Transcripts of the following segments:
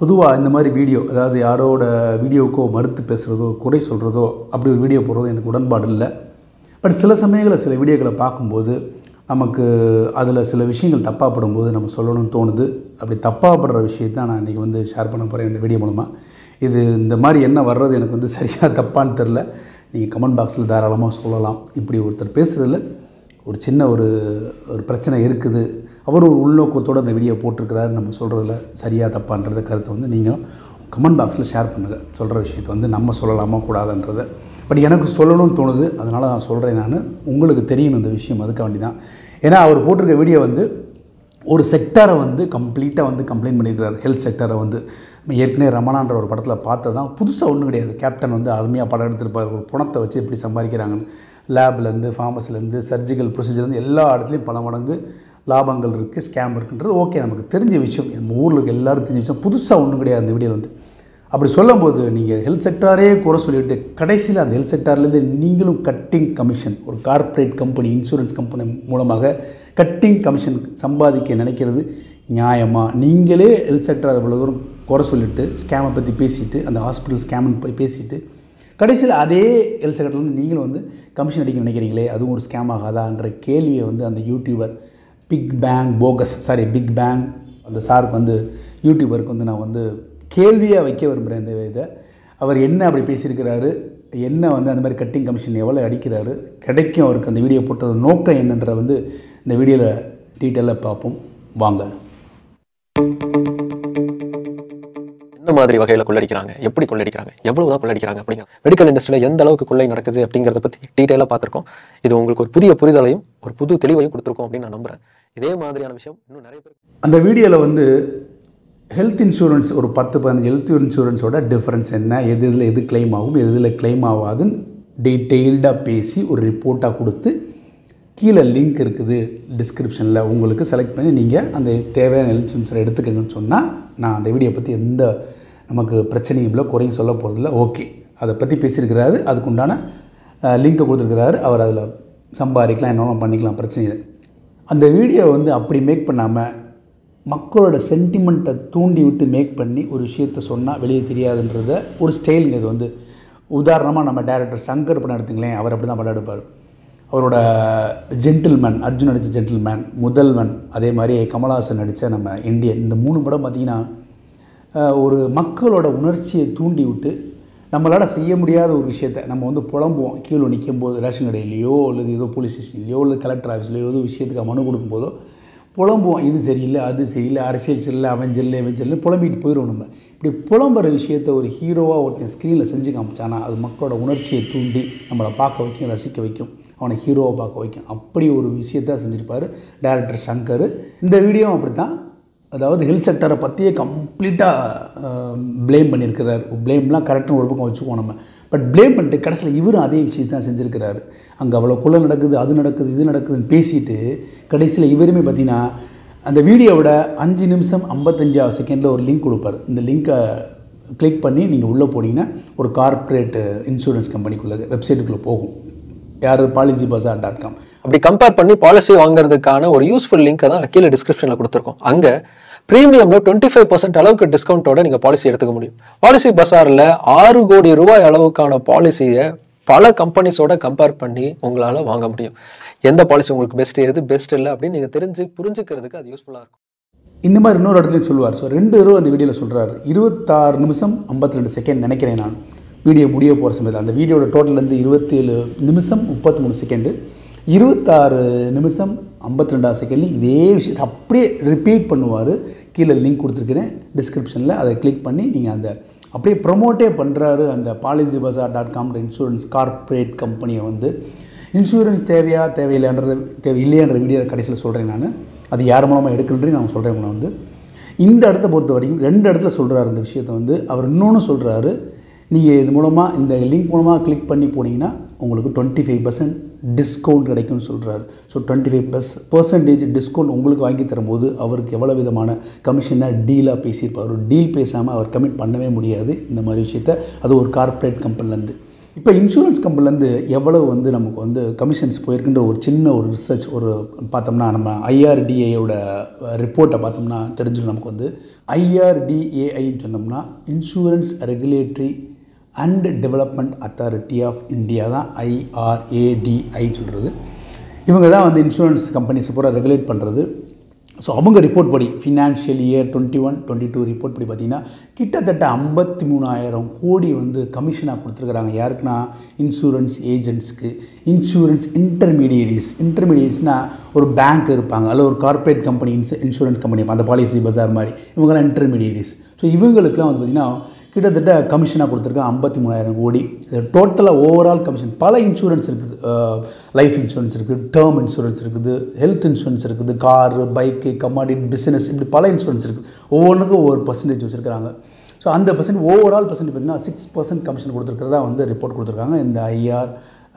பொதுவாக இந்த மாதிரி வீடியோ அதாவது யாரோட வீடியோக்கோ மறுத்து பேசுகிறதோ குறை சொல்கிறதோ அப்படி ஒரு வீடியோ போடுறதோ எனக்கு உடன்பாடு இல்லை பட் சில சமயங்களில் சில வீடியோக்களை பார்க்கும்போது நமக்கு அதில் சில விஷயங்கள் தப்பாக படும்போது நம்ம சொல்லணும்னு தோணுது அப்படி தப்பாக படுற விஷயத்தை நான் இன்றைக்கி வந்து ஷேர் பண்ண போகிறேன் இந்த வீடியோ மூலமாக இது இந்த மாதிரி என்ன வர்றது எனக்கு வந்து சரியாக தப்பான்னு தெரில நீங்கள் கமெண்ட் பாக்ஸில் தாராளமாக சொல்லலாம் இப்படி ஒருத்தர் பேசுகிறதுல ஒரு சின்ன ஒரு ஒரு பிரச்சனை இருக்குது அவர் ஒரு உள்நோக்கத்தோடு அந்த வீடியோ போட்டிருக்கிறாரு நம்ம சொல்கிறதுல சரியாக தப்பான்றத கருத்தை வந்து நீங்களும் கமெண்ட் பாக்ஸில் ஷேர் பண்ணுங்கள் சொல்கிற விஷயத்தை வந்து நம்ம சொல்லலாமா கூடாதுன்றதை பட் எனக்கு சொல்லணும்னு தோணுது அதனால் நான் சொல்கிறேன் நான் உங்களுக்கு தெரியணும் இந்த விஷயம் அதுக்கு வேண்டி தான் ஏன்னா அவர் போட்டிருக்க வீடியோ வந்து ஒரு செக்டாரை வந்து கம்ப்ளீட்டாக வந்து கம்ப்ளைண்ட் பண்ணியிருக்கிறார் ஹெல்த் செக்டாரை வந்து நம்ம ஏற்கனவே ரமணான்ற ஒரு படத்தில் பார்த்ததான் புதுசாக ஒன்றும் கிடையாது கேப்டன் வந்து அருமையாக படம் எடுத்திருப்பார் ஒரு பணத்தை வச்சு எப்படி சம்பாதிக்கிறாங்கன்னு லேப்லேருந்து ஃபார்மஸிலேருந்து சர்ஜிக்கல் ப்ரொசீஜர்லேருந்து எல்லா இடத்துலையும் பல மடங்கு லாபங்கள் இருக்குது ஸ்கேம் இருக்குன்றது ஓகே நமக்கு தெரிஞ்ச விஷயம் நம்ம ஊரில் இருக்க எல்லாரும் தெரிஞ்ச விஷயம் புதுசாக ஒன்றும் கிடையாது அந்த வீடியோவில் வந்து அப்படி சொல்லும்போது நீங்கள் ஹெல்த் செக்டாரே குறை சொல்லிவிட்டு கடைசியில் அந்த ஹெல்த் செக்டார்லேருந்து நீங்களும் கட்டிங் கமிஷன் ஒரு கார்ப்பரேட் கம்பெனி இன்சூரன்ஸ் கம்பெனி மூலமாக கட்டிங் கமிஷன் சம்பாதிக்க நினைக்கிறது நியாயமா நீங்களே ஹெல்த் செக்டார் இவ்வளோ தூரம் குறை சொல்லிட்டு ஸ்கேமை பற்றி பேசிட்டு அந்த ஹாஸ்பிட்டல் ஸ்கேம்னு போய் பேசிட்டு கடைசியில் அதே ஹெல்த் செக்டர்லேருந்து நீங்களும் வந்து கமிஷன் அடிக்க நினைக்கிறீங்களே அதுவும் ஒரு ஸ்கேம் ஆகாதான்ற கேள்வியை வந்து அந்த YouTuber Big Bang Bogus sorry Big Bang அந்த சாருக்கு வந்து யூடியூபருக்கு வந்து நான் வந்து கேள்வியாக வைக்க விரும்புகிறேன் இந்த இதை அவர் என்ன அப்படி பேசியிருக்கிறாரு என்ன வந்து அந்த மாதிரி கட்டிங் கமிஷன் எவ்வளோ அடிக்கிறாரு கிடைக்கும் அவருக்கு அந்த வீடியோ போட்டது நோக்கம் என்னன்ற வந்து இந்த வீடியோவில் டீட்டெயிலாக பார்ப்போம் வாங்க என்ன மாதிரி வகையில் கொள்ளடிக்கிறாங்க எப்படி கொள்ளடிக்கிறாங்க எவ்வளவு தான் கொள்ளடிக்கிறாங்க அப்படிங்கிற மெடிக்கல் இண்டஸ்ட்ரியில் எந்த அளவுக்கு கொள்ளை நடக்குது அப்படிங்கிறத பற்றி டீட்டெயிலாக பார்த்துருக்கோம் இது உங்களுக்கு ஒரு புதிய புரிதலையும் ஒரு புது தெளிவையும் கொடுத்துருக்கோம் அப்படின்னு நான் நம்புறேன் இதே மாதிரியான விஷயம் இன்னும் நிறைய பேர் அந்த வீடியோவில் வந்து ஹெல்த் இன்சூரன்ஸ் ஒரு பத்து பதினஞ்சு ஹெல்த் இன்சூரன்ஸோட டிஃப்ரென்ஸ் என்ன எது இதில் எது கிளைம் ஆகும் எது இதில் கிளைம் ஆகாதுன்னு டீட்டெயில்டாக பேசி ஒரு ரிப்போர்ட்டாக கொடுத்து கீழே லிங்க் இருக்குது டிஸ்கிரிப்ஷனில் உங்களுக்கு செலக்ட் பண்ணி நீங்கள் அந்த தேவையான ஹெல்த் இன்சூரன்ஸ் எடுத்துக்கங்கன்னு சொன்னால் நான் அந்த வீடியோ பற்றி எந்த நமக்கு பிரச்சனையும் இல்லை குறையும் சொல்ல போகிறதில்ல ஓகே அதை பற்றி பேசியிருக்கிறாரு அதுக்குண்டான லிங்க்கை கொடுத்துருக்கிறாரு அவர் அதில் சம்பாதிக்கலாம் என்னென்ன பண்ணிக்கலாம் பிரச்சனை இல்லை அந்த வீடியோ வந்து அப்படி மேக் பண்ணாமல் மக்களோட சென்டிமெண்ட்டை தூண்டி விட்டு மேக் பண்ணி ஒரு விஷயத்த சொன்னால் வெளியே தெரியாதுன்றத ஒரு ஸ்டைலுங்க இது வந்து உதாரணமாக நம்ம டேரக்டர் சங்கர் படம் எடுத்துங்களேன் அவர் அப்படி தான் படம் எடுப்பார் அவரோட ஜென்டில்மேன் அர்ஜுன் நடித்த ஜென்டில்மேன் முதல்வன் அதே மாதிரி கமல்ஹாசன் நடித்த நம்ம இந்தியன் இந்த மூணு படம் பார்த்திங்கன்னா அஹ், ஒரு மக்களோட உணர்ச்சியை தூண்டி விட்டு நம்மளால் செய்ய முடியாத ஒரு விஷயத்தை நம்ம வந்து புலம்புவோம் கீழே நிற்கும் போது ரேஷன் கடையிலையோ அல்லது ஏதோ போலீஸ் ஸ்டேஷன்லையோ இல்லை கலெக்டர் ஆஃபீஸ்லையோ ஏதோ விஷயத்துக்கு மனு கொடுக்கும்போதோ புலம்புவோம் இது சரியில்லை அது சரியில்லை அரசியல் சரியில்லை அவன் சரியில்லை இவன் சரியில்லை புலம்பிட்டு போயிடுவோம் நம்ம இப்படி புலம்புற விஷயத்த ஒரு ஹீரோவாக ஒருத்தன் ஸ்க்ரீனில் செஞ்சு காமிச்சானா அது மக்களோட உணர்ச்சியை தூண்டி நம்மளை பார்க்க வைக்கும் ரசிக்க வைக்கும் அவனை ஹீரோவை பார்க்க வைக்கும் அப்படி ஒரு விஷயத்த செஞ்சுருப்பார் டேரக்டர் சங்கர் இந்த வீடியோவும் அப்படி தான் அதாவது ஹெல்த் செக்டரை பற்றியே கம்ப்ளீட்டாக ப்ளேம் பண்ணியிருக்கிறார் ப்ளேம்லாம் கரெக்டாக ஒரு பக்கம் வச்சுக்குவோம் நம்ம பட் ப்ளேம் பண்ணிட்டு கடைசியில் இவரும் அதே விஷயத்தை தான் செஞ்சுருக்கிறாரு அங்கே அவ்வளோ கொலை நடக்குது அது நடக்குது இது நடக்குதுன்னு பேசிட்டு கடைசியில் இவருமே பார்த்தீங்கன்னா அந்த வீடியோவோட அஞ்சு நிமிஷம் ஐம்பத்தஞ்சாவது செகண்டில் ஒரு லிங்க் கொடுப்பாரு இந்த லிங்க்கை கிளிக் பண்ணி நீங்கள் உள்ளே போனீங்கன்னா ஒரு கார்ப்பரேட் இன்சூரன்ஸ் கம்பெனிக்குள்ளே வெப்சைட்டுக்குள்ளே போகும் யார் பாலிசி பசார் டாட் காம் அப்படி கம்பேர் பண்ணி பாலிசி வாங்குறதுக்கான ஒரு யூஸ்ஃபுல் லிங்க்கை தான் கீழே டிஸ்கிரிப்ஷனில் கொடுத்துருக்கோம் அங்கே ப்ரீமியம்ல டுவெண்ட்டி ஃபைவ் பர்சன்ட் அளவுக்கு டிஸ்கவுண்ட்டோட நீங்கள் பாலிசி எடுத்துக்க முடியும் பாலிசி பசாரில் ஆறு கோடி ரூபாய் அளவுக்கான பாலிசியை பல கம்பெனிஸோட கம்பேர் பண்ணி உங்களால் வாங்க முடியும் எந்த பாலிசி உங்களுக்கு பெஸ்ட் எது பெஸ்ட் இல்லை அப்படின்னு நீங்கள் தெரிஞ்சு புரிஞ்சுக்கிறதுக்கு அது யூஸ்ஃபுல்லாக இருக்கும் இந்த மாதிரி இன்னொரு இடத்துலையும் சொல்லுவார் ஸோ ரெண்டு தடவை அந்த வீடியோவில் சொல்கிறாரு இருபத்தாறு நிமிஷம் ஐம்பத்தி ரெண்டு செகண்ட் நினைக்கிறேன் நான் வீடியோ முடிய போகிற சமயத்தில் அந்த வீடியோட டோட்டல் வந்து இருபத்தேழு நிமிஷம் முப்பத்தி மூணு செகண்டு இருபத்தாறு நிமிஷம் ஐம்பத்தி ரெண்டாவது செகண்ட்லையும் இதே விஷயத்தை அப்படியே ரிப்பீட் பண்ணுவார் கீழே லிங்க் கொடுத்துருக்கிறேன் டிஸ்கிரிப்ஷனில் அதை கிளிக் பண்ணி நீங்கள் அந்த அப்படியே ப்ரொமோட்டே பண்ணுறாரு அந்த பாலிசி பசார் டாட் காம்ன்ற இன்சூரன்ஸ் கார்ப்பரேட் கம்பெனியை வந்து இன்சூரன்ஸ் தேவையா தேவையில்லைன்றது தேவை இல்லையான்ற வீடியோ கடைசியில் சொல்கிறேன் நான் அது யார் மூலமாக எடுக்கணுன்றி நான் சொல்கிறேன் உங்களை வந்து இந்த இடத்த பொறுத்த வரைக்கும் ரெண்டு இடத்துல சொல்கிறாரு இந்த விஷயத்தை வந்து அவர் இன்னொன்று சொல்கிறாரு நீங்கள் இது மூலமாக இந்த லிங்க் மூலமாக கிளிக் பண்ணி போனீங்கன்னா உங்களுக்கு டுவெண்ட்டி ஃபைவ் பர்சன்ட் டிஸ்கவுண்ட் கிடைக்கும்னு சொல்கிறாரு ஸோ டுவெண்ட்டி ஃபைவ் பர்ஸ் பர்சன்டேஜ் டிஸ்கவுண்ட் உங்களுக்கு வாங்கி தரும்போது அவருக்கு எவ்வளோ விதமான கமிஷனாக டீலாக பேசியிருப்பார் ஒரு டீல் பேசாமல் அவர் கமிட் பண்ணவே முடியாது இந்த மாதிரி விஷயத்த அது ஒரு கார்ப்பரேட் கம்பெனிலேருந்து இப்போ இன்சூரன்ஸ் கம்பெனிலேருந்து எவ்வளவு வந்து நமக்கு வந்து கமிஷன்ஸ் போயிருக்குன்ற ஒரு சின்ன ஒரு ரிசர்ச் ஒரு பார்த்தோம்னா நம்ம ஐஆர்டிஏயோட ரிப்போர்ட்டை பார்த்தோம்னா தெரிஞ்சிடும் நமக்கு வந்து ஐஆர்டிஏஐன்னு சொன்னோம்னா insurance regulatory and development authority of India தான் ஐஆர்ஏடிஐ சொல்கிறது இவங்க தான் வந்து இன்சூரன்ஸ் கம்பெனிஸ் பூரா ரெகுலேட் பண்ணுறது ஸோ அவங்க ரிப்போர்ட் படி financial year twenty one twenty two report படி பார்த்தீங்கன்னா கிட்டத்தட்ட ஐம்பத்தி மூணாயிரம் கோடி வந்து கமிஷனாக கொடுத்துருக்குறாங்க யாருக்குன்னா இன்சூரன்ஸ் ஏஜென்ட்ஸ்க்கு இன்சூரன்ஸ் இன்டர்மீடியரிஸ் இன்டர்மீடியட்ஸ்னால் ஒரு பேங்க் இருப்பாங்க அல்ல ஒரு கார்ப்பரேட் கம்பெனி இன்சூரன்ஸ் கம்பெனி அந்த பாலிசி பஜார் மாதிரி இவங்கெல்லாம் இன்டர்மீடியரிஸ் ஸோ இவங்களுக்குலாம் வந்து பார்த்திங்கன்னா கிட்டத்தட்ட கமிஷனாக கொடுத்துருக்கேன் ஐம்பத்தி மூணாயிரம் கோடி டோட்டலாக ஓவரால் கமிஷன் பல இன்சூரன்ஸ் இருக்குது லைஃப் இன்சூரன்ஸ் இருக்குது டேர்ம் இன்சூரன்ஸ் இருக்குது ஹெல்த் இன்சூரன்ஸ் இருக்குது காரு பைக்கு கமாடிட்டி பிஸ்னஸ் இப்படி பல இன்சூரன்ஸ் இருக்குது ஒவ்வொன்றுக்கும் ஒவ்வொரு பர்சன்டேஜ் வச்சுருக்காங்க ஸோ அந்த பர்சன்ட் ஓவரால் பர்சன்ட் பார்த்தீங்கன்னா சிக்ஸ் பர்சன்ட் கமிஷன் கொடுத்துருக்கிறதா வந்து ரிப்போர்ட் கொடுத்துருக்காங்க இந்த ஐஆர்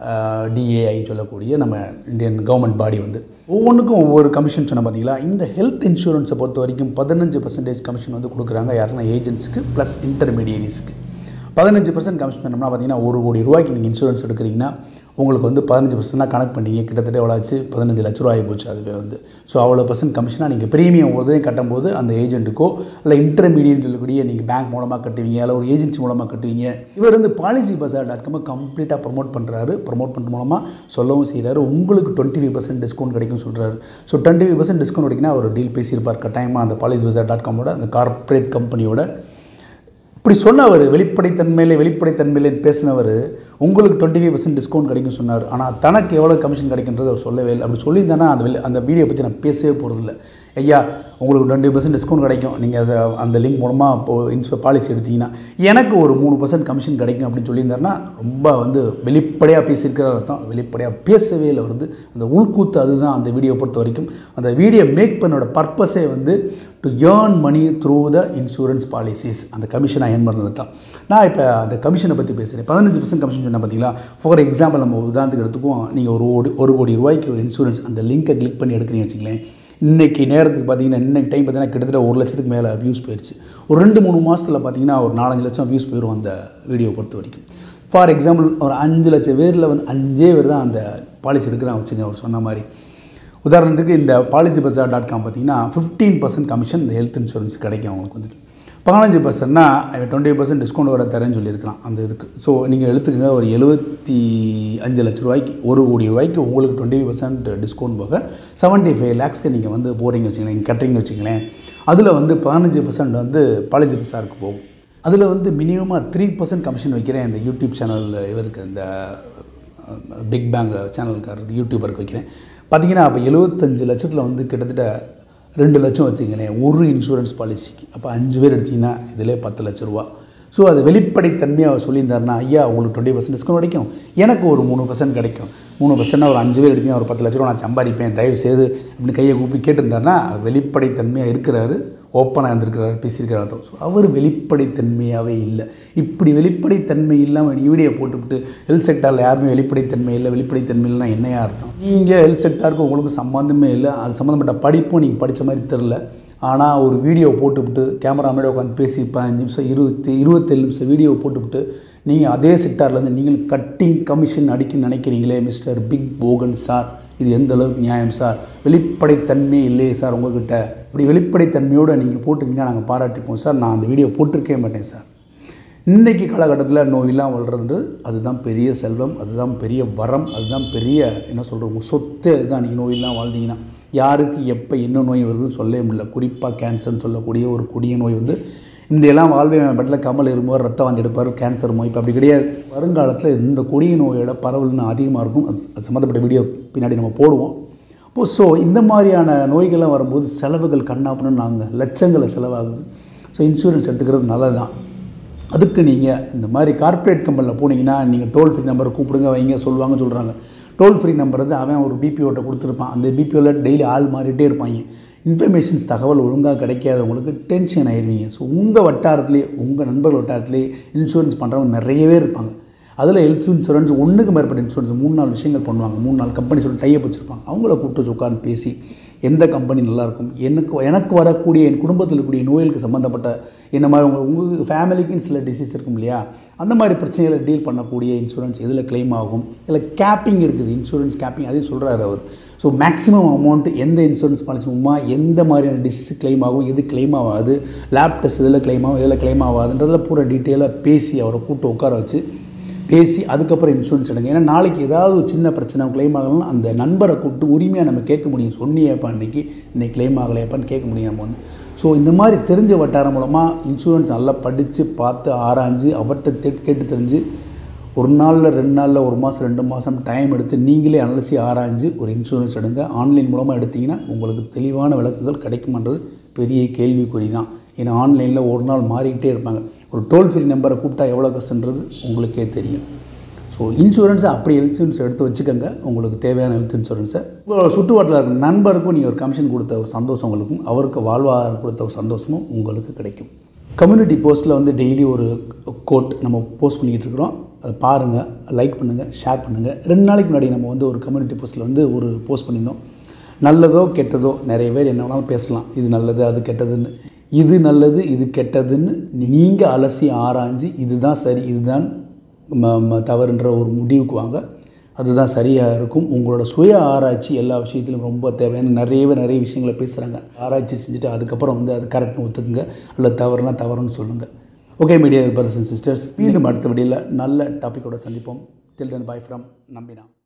டிஏஐ சொல்லக்கூடிய நம்ம இந்தியன் கவர்மெண்ட் பாடி வந்து ஒவ்வொன்றுக்கும் ஒவ்வொரு கமிஷன் சொன்ன பார்த்தீங்களா இந்த ஹெல்த் இன்சூரன்ஸை பொறுத்த வரைக்கும் பதினஞ்சு பர்சன்டேஜ் கமிஷன் வந்து கொடுக்குறாங்க யாருன்னா ஏஜென்ட்ஸ்க்கு ப்ளஸ் இன்டர்மீடியரிஸ்க்கு பதினஞ்சு பர்சன்ட் கமிஷன் பண்ணோம்னா பார்த்தீங்கன்னா ஒரு கோடி ரூபாய்க்கு நீங்கள் இன்சூரன்ஸ் எடுக்கிறீங்கன்னா உங்களுக்கு வந்து பதினஞ்சு பர்சன்டாக கணக்கு பண்ணீங்க கிட்டத்தட்ட எவ்வளோ ஆச்சு பதினஞ்சு லட்ச ரூபாய் போச்சு அதுவே வந்து ஸோ அவ்வளோ பர்சன்ட் கமிஷனாக நீங்கள் ப்ரீமியம் ஒரு தடவை கட்டும்போது அந்த ஏஜென்ட்டுக்கோ இல்லை இன்டர்மீடியட் சொல்லக்கூடிய நீங்கள் பேங்க் மூலமாக கட்டுவீங்க இல்லை ஒரு ஏஜென்சி மூலமாக கட்டுவீங்க இவர் வந்து பாலிசி பஸார் டாட் காமை கம்ப்ளீட்டாக ப்ரொமோட் பண்ணுறாரு ப்ரொமோட் பண்ணுற மூலமாக சொல்லவும் செய்கிறாரு உங்களுக்கு டுவெண்ட்டி ஃபைவ் பர்சன்ட் டிஸ்கவுண்ட் கிடைக்கும் சொல்கிறாரு so twenty five percent discount கிடைக்குன்னா ஒரு டீல் பேசியிருப்பார் கட்டாயமாக அந்த பாலிசி பஸார் டாட் காமோட அந்த கார்ப்பரேட் கம்பெனியோட இப்படி சொன்னவர் வெளிப்படைத்தன்மையிலே வெளிப்படைத்தன்மையிலே பேசினவர் உங்களுக்கு டுவெண்ட்டி ஃபைவ் பர்சன்ட் டிஸ்கவுண்ட் கிடைக்கும் சொன்னார் ஆனால் தனக்கு எவ்வளோ கமிஷன் கிடைக்கின்றது அவர் சொல்லவே இல்லை அப்படி சொல்லியிருந்தானா அந்த வெளி அந்த வீடியோ பற்றி நான் பேசவே போகிறதில்ல ஐயா உங்களுக்கு டுவெண்ட்டி பர்சன்ட் டிஸ்கவுண்ட் கிடைக்கும் நீங்கள் அந்த லிங்க் மூலமாக இப்போ இன்சூ பாலிசி எடுத்தீங்கன்னா எனக்கு ஒரு மூணு பர்சன்ட் கமிஷன் கிடைக்கும் அப்படின்னு சொல்லியிருந்தாருன்னா ரொம்ப வந்து வெளிப்படையாக பேசியிருக்கிற அர்த்தம் வெளிப்படையாக பேசவே இல்லை வருது அந்த உள்கூத்து அதுதான் அந்த வீடியோ பொறுத்த வரைக்கும் அந்த வீடியோ மேக் பண்ணோட பர்பஸே வந்து to earn money through the insurance policies அந்த கமிஷனை ஏர்ன் பண்ணுறது தான் நான் இப்போ அந்த கமிஷனை பற்றி பேசுகிறேன் பதினஞ்சு பர்சன்ட் கமிஷன் சொன்னால் பார்த்தீங்களா ஃபார் எக்ஸாம்பிள் நம்ம உதாரணத்துக்கு எடுத்துக்குவோம் நீங்கள் ஒரு கோடி ஒரு கோடி ரூபாய்க்கு ஒரு இன்சூரன்ஸ் அந்த லிங்கை கிளிக் பண்ணி எடுக்கிறீங்க வச்சுங்களேன் இன்றைக்கி நேரத்துக்கு பார்த்தீங்கன்னா இன்னைக்கு டைம் பார்த்தீங்கன்னா கிட்டத்தட்ட ஒரு லட்சத்துக்கு மேலே வியூஸ் போயிடுச்சு ஒரு ரெண்டு மூணு மாதத்தில் பார்த்தீங்கன்னா ஒரு நாலஞ்சு லட்சம் வியூஸ் போயிடும் அந்த வீடியோ பொறுத்த வரைக்கும் ஃபார் எக்ஸாம்பிள் ஒரு அஞ்சு லட்சம் பேரில் வந்து அஞ்சே பேர் தான் அந்த பாலிசி எடுக்கிறான் வச்சுங்க அவர் சொன்ன மாதிரி உதாரணத்துக்கு இந்த பாலிசி பஸார் டாட் காம் பார்த்தீங்கன்னா ஃபிஃப்டீன் பர்சன்ட் கமிஷன் இந்த ஹெல்த் இன்சூரன்ஸ் கிடைக்கும் அவங்களுக்கு வந்துட்டு பதினஞ்சு பர்சன்ட்னா டுவெண்ட்டி பர்சன்ட் டிஸ்கவுண்ட் வர தரேன்னு சொல்லியிருக்கலாம் அந்த இதுக்கு ஸோ நீங்கள் எடுத்துக்கங்க ஒரு எழுபத்தி அஞ்சு லட்ச ரூபாய்க்கு ஒரு கோடி ரூபாய்க்கு உங்களுக்கு டுவெண்ட்டி பர்சன்ட் டிஸ்கவுண்ட் போக செவன்ட்டி ஃபைவ் லேக்ஸ்க்கு நீங்கள் வந்து போகிறீங்க வச்சுங்களேன் நீங்கள் கட்டுறீங்கன்னு வச்சுங்களேன் அதில் வந்து பதினஞ்சு பர்சன்ட் வந்து பாலிசி பஸாருக்கு போகும் அதில் வந்து மினிமமாக த்ரீ பர்சன்ட் கமிஷன் வைக்கிறேன் இந்த யூடியூப் சேனல் இவருக்கு இந்த பிக் பேங் சேனல்காரருக்கு யூடியூபருக்கு வைக்கிறேன் பார்த்தீங்கன்னா அப்போ எழுபத்தஞ்சு லட்சத்தில் வந்து கிட்டத்தட்ட ரெண்டு லட்சம் வச்சுங்களேன் ஒரு இன்சூரன்ஸ் பாலிசிக்கு அப்போ அஞ்சு பேர் எடுத்திங்கன்னா இதிலே பத்து லட்ச ரூபா ஸோ அது வெளிப்படைத்தன்மையாக அவர் சொல்லியிருந்தாருன்னா ஐயா உங்களுக்கு டுவெண்ட்டி பர்சன்ட் டிஸ்கவுண்ட் கிடைக்கும் எனக்கு ஒரு மூணு பர்சன்ட் கிடைக்கும் மூணு பர்சன்ட் ஒரு அஞ்சு பேர் எடுத்தீங்கன்னா ஒரு பத்து லட்ச ரூபா நான் சம்பாதிப்பேன் தயவு செய்து அப்படின்னு கையை கூப்பி கேட்டிருந்தாருன்னா அவர் வெளிப்படைத்தன்மையாக இருக்கிறாரு ஓப்பனாக இருந்திருக்கிறார் பேசியிருக்கிறார் அர்த்தம் ஸோ அவர் வெளிப்படைத்தன்மையாகவே இல்லை இப்படி வெளிப்படைத்தன்மை இல்லாமல் வீடியோ போட்டுவிட்டு ஹெல்த் செக்டாரில் யாருமே வெளிப்படைத்தன்மை இல்லை வெளிப்படைத்தன்மை இல்லைனா என்னையா அர்த்தம் நீங்கள் ஹெல்த் செக்டாருக்கு உங்களுக்கு சம்மந்தமே இல்லை அது சம்மந்தப்பட்ட படிப்பும் நீங்கள் படித்த மாதிரி தெரில ஆனால் ஒரு வீடியோ போட்டுவிட்டு கேமரா முன்னாடி உட்காந்து பேசி பதினஞ்சு நிமிஷம் இருபத்தி இருபத்தேழு நிமிஷம் வீடியோ போட்டுவிட்டு நீங்கள் அதே செக்டார்லேருந்து நீங்கள் கட்டிங் கமிஷன் அடிக்க நினைக்கிறீங்களே மிஸ்டர் பிக் போகன் சார் இது எந்த அளவுக்கு நியாயம் சார் வெளிப்படைத்தன்மை இல்லையே சார் உங்ககிட்ட இப்படி வெளிப்படைத்தன்மையோடு நீங்கள் போட்டிருந்தீங்கன்னா நாங்கள் பாராட்டிப்போம் சார் நான் அந்த வீடியோ போட்டிருக்கவே மாட்டேன் சார் இன்றைக்கி காலகட்டத்தில் நோயெல்லாம் வளர்றது அதுதான் பெரிய செல்வம் அதுதான் பெரிய வரம் அதுதான் பெரிய என்ன சொல்கிறது சொத்து அதுதான் நீங்கள் நோயெல்லாம் வாழ்ந்தீங்கன்னா யாருக்கு எப்போ என்ன நோய் வருதுன்னு சொல்லவே முடியல குறிப்பாக கேன்சர்னு சொல்லக்கூடிய ஒரு கொடிய நோய் வந்து இந்தியெல்லாம் வாழ்வே பெட்டில் கமல் இருப்பார் ரத்த வாந்தி எடுப்பார் கேன்சர் நோய் இப்போ அப்படி கிடையாது வருங்காலத்தில் இந்த கொடிய நோயோட பரவல் இன்னும் அதிகமாக இருக்கும் அது அது சம்மந்தப்பட்ட வீடியோ பின்னாடி நம்ம போடுவோம் இப்போ ஸோ இந்த மாதிரியான நோய்கள்லாம் வரும்போது செலவுகள் கண்ணாப்புன்னு நாங்கள் லட்சங்களை செலவாகுது ஸோ இன்சூரன்ஸ் எடுத்துக்கிறது நல்லது தான் அதுக்கு நீங்கள் இந்த மாதிரி கார்ப்பரேட் கம்பெனியில் போனீங்கன்னா நீங்கள் டோல் ஃப்ரீ நம்பரை கூப்பிடுங்க வைங்க சொல்லுவாங்க சொல்கிறாங்க டோல் ஃப்ரீ நம்பர் வந்து அவன் ஒரு பிபிஓட்ட கொடுத்துருப்பான் அந்த பிபிஓவில் டெய்லி ஆள் மாறிட்டே இருப்பாங்க இன்ஃபர்மேஷன்ஸ் தகவல் ஒழுங்காக கிடைக்காதவங்களுக்கு டென்ஷன் ஆயிடுவீங்க ஸோ உங்கள் வட்டாரத்துலேயே உங்கள் நண்பர்கள் வட்டாரத்துலேயே இன்சூரன்ஸ் பண்ணுறவங்க நிறையவே இருப்பாங்க அதில் ஹெல்த் இன்சூரன்ஸ் ஒன்றுக்கு மேற்பட்ட இன்சூரன்ஸ் மூணு நாலு விஷயங்கள் பண்ணுவாங்க மூணு நாலு கம்பெனி சொல்லி டைப் வச்சுருப்பாங்க அவங்கள கூப்பிட்டு வச்சு உட்காந்து பேசி எந்த கம்பெனி நல்லாயிருக்கும் எனக்கு எனக்கு வரக்கூடிய என் குடும்பத்தில் இருக்கக்கூடிய நோய்களுக்கு சம்மந்தப்பட்ட இந்த மாதிரி உங்கள் உங்கள் ஃபேமிலிக்குன்னு சில டிசீஸ் இருக்கும் இல்லையா அந்த மாதிரி பிரச்சனைகளை டீல் பண்ணக்கூடிய இன்சூரன்ஸ் எதில் கிளைம் ஆகும் இல்லை கேப்பிங் இருக்குது இன்சூரன்ஸ் கேப்பிங் அதையும் சொல்கிறாரு அவர் ஸோ மேக்ஸிமம் அமௌண்ட் எந்த இன்சூரன்ஸ் பாலிசி மூலமாக எந்த மாதிரியான டிசீஸ் கிளைம் ஆகும் எது கிளைம் ஆகாது லேப் டெஸ்ட் இதில் கிளைம் ஆகும் இதில் கிளைம் ஆகாதுன்றதில் பூரா டீட்டெயிலாக பேசி அவரை கூப்பிட்டு உட்கார வச்சு பேசி அதுக்கப்புறம் இன்சூரன்ஸ் எடுங்க ஏன்னா நாளைக்கு ஏதாவது ஒரு சின்ன பிரச்சனை கிளைம் ஆகலாம் அந்த நண்பரை கூப்பிட்டு உரிமையாக நம்ம கேட்க முடியும் சொன்னியப்பா அன்றைக்கி இன்னைக்கு கிளைம் ஆகலையப்பான்னு கேட்க முடியும் நம்ம வந்து ஸோ இந்த மாதிரி தெரிஞ்ச வட்டாரம் மூலமாக இன்சூரன்ஸ் நல்லா படித்து பார்த்து ஆராய்ஞ்சு அவர்கிட்ட தே- கேட்டு தெரிஞ்சு ஒரு நாளில் ரெண்டு நாளில் ஒரு மாதம் ரெண்டு மாதம் டைம் எடுத்து நீங்களே அலசி ஆராய்ஞ்சு ஒரு இன்சூரன்ஸ் எடுங்க ஆன்லைன் மூலமாக எடுத்தீங்கன்னா உங்களுக்கு தெளிவான விளக்குகள் கிடைக்குமன்றது பெரிய கேள்விக்குறி தான் ஏன்னா ஆன்லைனில் ஒரு நாள் மாறிக்கிட்டே இருப்பாங்க ஒரு டோல் ஃப்ரீ நம்பரை கூப்பிட்டா எவ்வளோ கஷ்டன்றது உங்களுக்கே தெரியும் ஸோ இன்சூரன்ஸை அப்படி ஹெல்த் இன்சூரன்ஸ் எடுத்து வச்சுக்கோங்க உங்களுக்கு தேவையான ஹெல்த் இன்சூரன்ஸை உங்களோட சுற்றுவட்டத்தில் இருக்கிற நண்பருக்கும் நீங்கள் ஒரு கமிஷன் கொடுத்த ஒரு சந்தோஷம் உங்களுக்கும் அவருக்கு வாழ்வாதாரம் கொடுத்த ஒரு சந்தோஷமும் உங்களுக்கு கிடைக்கும் கம்யூனிட்டி போஸ்ட்டில் வந்து டெய்லி ஒரு கோட் நம்ம போஸ்ட் பண்ணிக்கிட்டு இருக்கிறோம் அதை பாருங்கள் லைக் பண்ணுங்கள் ஷேர் பண்ணுங்கள் ரெண்டு நாளைக்கு முன்னாடி நம்ம வந்து ஒரு கம்யூனிட்டி போஸ்ட்டில் வந்து ஒரு போஸ்ட் பண்ணியிருந்தோம் நல்லதோ கெட்டதோ நிறைய பேர் என்ன வேணாலும் பேசலாம் இது நல்லது அது கெட்டதுன்னு இது நல்லது இது கெட்டதுன்னு நீங்கள் அலசி ஆராய்ஞ்சு இதுதான் சரி இதுதான் ம- ம- தவறுன்ற ஒரு முடிவுக்கு வாங்க அதுதான் சரியாக இருக்கும் உங்களோட சுய ஆராய்ச்சி எல்லா விஷயத்திலும் ரொம்ப தேவையான நிறையவே நிறைய விஷயங்களை பேசுகிறாங்க ஆராய்ச்சி செஞ்சுட்டு அதுக்கப்புறம் வந்து அது கரெக்ட்னு ஒத்துக்குங்க இல்லை தவறுனா தவறுன்னு சொல்லுங்கள் okay media brothers and sisters மீண்டும் அடுத்த வீடியோவில் நல்ல டாப்பிக்கோட சந்திப்போம் தில் தன் பாய் ஃப்ரம் நம்பினா